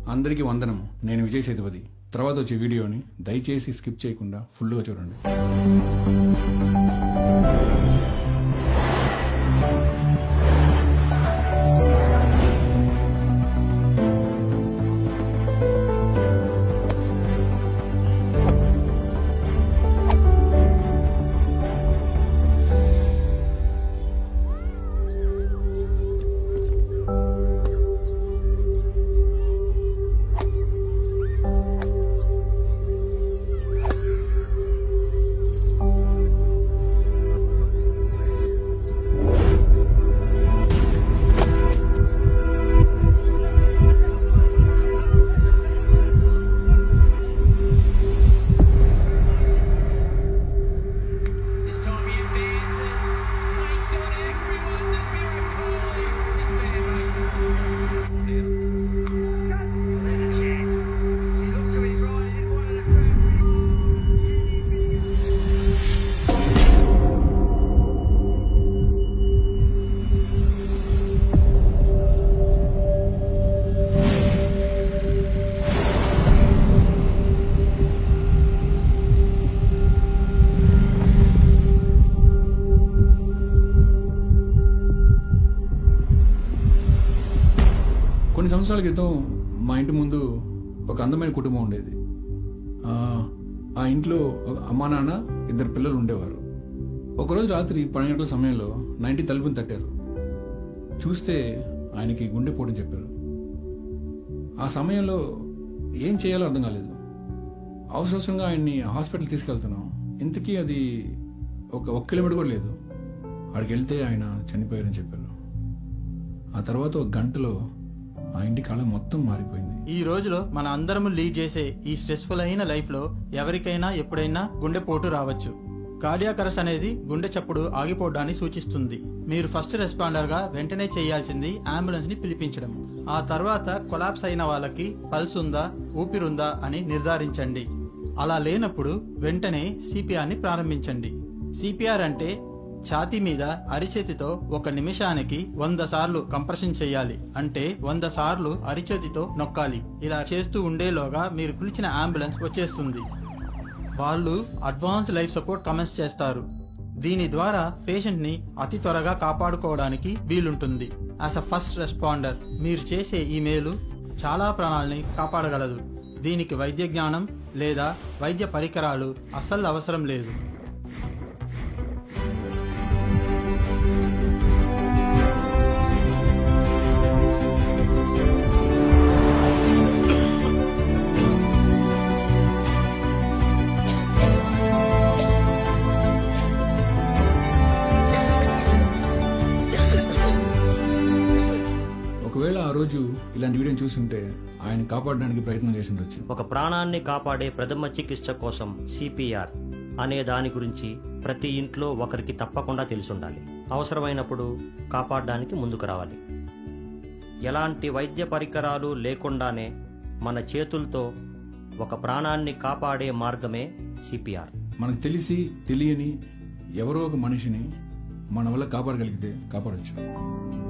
అందరికీ వందనము నేను విజయ్ సేతుపతి తర్వాత వచ్చే వీడియోని దయచేసి స్కిప్ చేయకుండా ఫుల్గా చూడండి This time he advances, takes on everyone. There's miracle in Fairbanks. There's a chance. He looked to his right, he didn't want to left foot. కొన్ని సంవత్సరాల క్రితం మా ఇంటి ముందు ఒక అందమైన కుటుంబం ఉండేది ఆ, ఆ ఇంట్లో ఒక అమ్మా నాన్న ఇద్దరు పిల్లలు ఉండేవారు ఒకరోజు రాత్రి పన్నెండు గంటల సమయంలో నా ఇంటి తలుపుని తట్టారు చూస్తే ఆయనకి గుండెపోవడం చెప్పారు ఆ సమయంలో ఏం చేయాలో అర్థం కాలేదు అవసర అవసరంగా ఆయన్ని హాస్పిటల్ తీసుకెళ్తున్నాం ఇంతకీ అది ఒక ఒక్క కిలోమీటర్ కూడా లేదు అక్కడికి వెళ్తే ఆయన చనిపోయారని చెప్పారు ఆ తర్వాత ఒక గంటలో ఆ ఇంటి కాలం మొత్తం మారిపోయింది ఈ రోజులో మన అందరం లీడ్ చేసే ఈ స్ట్రెస్ఫుల్ అయిన లైఫ్ లో ఎవరికైనా ఎప్పుడైనా గుండెపోటు రావచ్చు కార్డియాక్ అరెస్ట్ అనేది గుండె చప్పుడు ఆగిపోవడాన్ని సూచిస్తుంది మీరు ఫస్ట్ రెస్పాండర్ గా వెంటనే చేయాల్సింది అంబులెన్స్ ని పిలిపించడం ఆ తర్వాత కొలాప్స్ అయిన వాళ్ళకి పల్స్ ఉందా ఊపిరుందా అని నిర్ధారించండి అలా లేనప్పుడు వెంటనే సిపిఆర్ ని ప్రారంభించండి సిపిఆర్ అంటే ఛాతీ మీద అరిచేతితో ఒక నిమిషానికి వంద సార్లు కంప్రెషన్ చేయాలి అంటే వంద సార్లు అరిచేతితో నొక్కాలి ఇలా చేస్తూ ఉండేలోగా మీరు పిలిచిన అంబులెన్స్ వచ్చేస్తుంది వాళ్ళు అడ్వాన్స్ లైఫ్ సపోర్ట్ కమెంట్స్ చేస్తారు దీని ద్వారా పేషెంట్ ని అతి త్వరగా కాపాడుకోవడానికి వీలుంటుంది యాజ్ అ ఫస్ట్ రెస్పాండర్ మీరు చేసే ఈ మేలు చాలా ప్రాణాలని కాపాడగలదు దీనికి వైద్య జ్ఞానం లేదా వైద్య పరికరాలు అస్సలు అవసరం లేదు ఒకవేళ ఆ రోజు ఇలాంటి వీడియోని చూస్తుంటే ఆయన కాపాడడానికి ప్రయత్నం చేసి ఉండొచ్చు ఒక ప్రాణాన్ని కాపాడే ప్రథమ చికిత్స కోసం సిపిఆర్ అనే దాని గురించి ప్రతి ఇంట్లో ఒకరికి తప్పకుండా తెలిసుండాలి అవసరమైనప్పుడు కాపాడడానికి ముందుకు రావాలి ఎలాంటి వైద్య పరికరాలు లేకుండానే మన చేతులతో ఒక ప్రాణాన్ని కాపాడే మార్గమే సిపిఆర్ మనకు తెలిసి తెలియని ఎవరో ఒక మనిషిని మన వల్ల కాపాడగలిగితే కాపాడొచ్చు